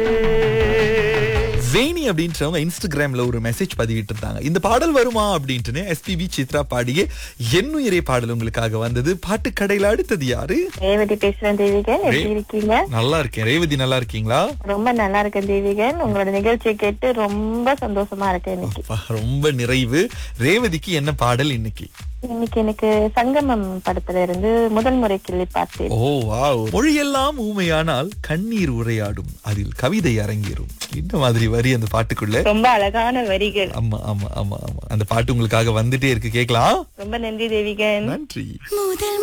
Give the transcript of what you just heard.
வேணி அப்படின்றவங்க இன்ஸ்டாகிராம்ல ஒரு மெசேஜ் பதிவிட்டு இருந்தாங்க இந்த பாடல் வருமா அப்படின்ட்டு எஸ்பிபி சித்ரா பாடிய என்னுயிரே பாடல் உங்களுக்காக வந்தது பாட்டு கடையில அடுத்தது யாரு ரேவதி பேசுறேன் தேவிகன் எப்படி ரே- இருக்கீங்க நல்லா இருக்கேன் ரேவதி நல்லா இருக்கீங்களா ரொம்ப நல்லா இருக்கேன் தேவிகன் உங்களோட நிகழ்ச்சியை கேட்டு ரொம்ப சந்தோஷமா இருக்கேன் இன்னைக்கு அப்பா, ரொம்ப நிறைவு ரேவதிக்கு என்ன பாடல் இன்னைக்கு இன்னைக்கு எனக்கு சங்கமம் படத்துல இருந்து முதல் முறை கிள்ளி பார்த்தேன் ஓ வாவ் மொழியெல்லாம் ஊமையானால் கண்ணீர் உரையாடும் அதில் கவிதை அரங்கேறும் இந்த மாதிரி வரி அந்த பாட்டுக்குள்ள ரொம்ப அழகான வரிகள் ஆமா ஆமா ஆமா ஆமா அந்த பாட்டு உங்களுக்காக வந்துட்டே இருக்கு கேக்கலாம் ரொம்ப நன்றி தேவிகன் நன்றி முதல்